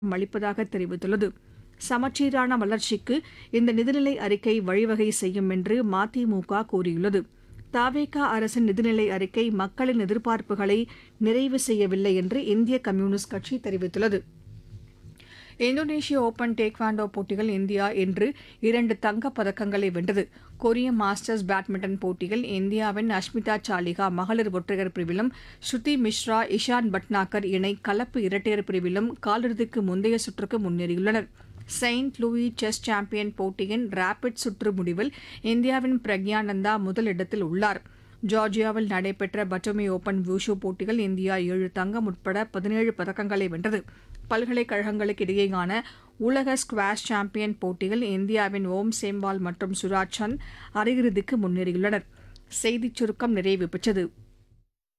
அளிப்பதாக தெரிவித்துள்ளது சமச்சீரான வளர்ச்சிக்கு இந்த நிதிநிலை அறிக்கை வழிவகை செய்யும் என்று மதிமுக கூறியுள்ளது தாவேகா அரசின் நிதிநிலை அறிக்கை மக்களின் எதிர்பார்ப்புகளை நிறைவு செய்யவில்லை என்று இந்திய கம்யூனிஸ்ட் கட்சி தெரிவித்துள்ளது இந்தோனேஷிய ஓபன் டேக்வாண்டோ போட்டிகள் இந்தியா இன்று இரண்டு தங்கப் பதக்கங்களை வென்றது கொரிய மாஸ்டர்ஸ் பேட்மிண்டன் போட்டியில் இந்தியாவின் அஷ்மிதா சாலிகா மகளிர் ஒற்றையர் பிரிவிலும் ஸ்ருதி மிஸ்ரா இஷான் பட்னாகர் இணை கலப்பு இரட்டையர் பிரிவிலும் காலிறுதிக்கு முந்தைய சுற்றுக்கு முன்னேறியுள்ளனர் செயின்ட் லூயி செஸ் சாம்பியன் போட்டியின் ரேபிட் சுற்று முடிவில் இந்தியாவின் பிரக்யானந்தா முதலிடத்தில் உள்ளார் ஜார்ஜியாவில் நடைபெற்ற பட்டோமி ஓபன் வூஷு போட்டியில் இந்தியா ஏழு தங்கம் உட்பட பதினேழு பதக்கங்களை வென்றது பல்கலைக்கழகங்களுக்கு இடையேயான உலக ஸ்குவாஷ் சாம்பியன் போட்டியில் இந்தியாவின் ஓம் சேம்பால் மற்றும் சுராஜ் சந்த் அரையிறுதிக்கு முன்னேறியுள்ளனர் செய்திச் சுருக்கம் நிறைவு பெற்றது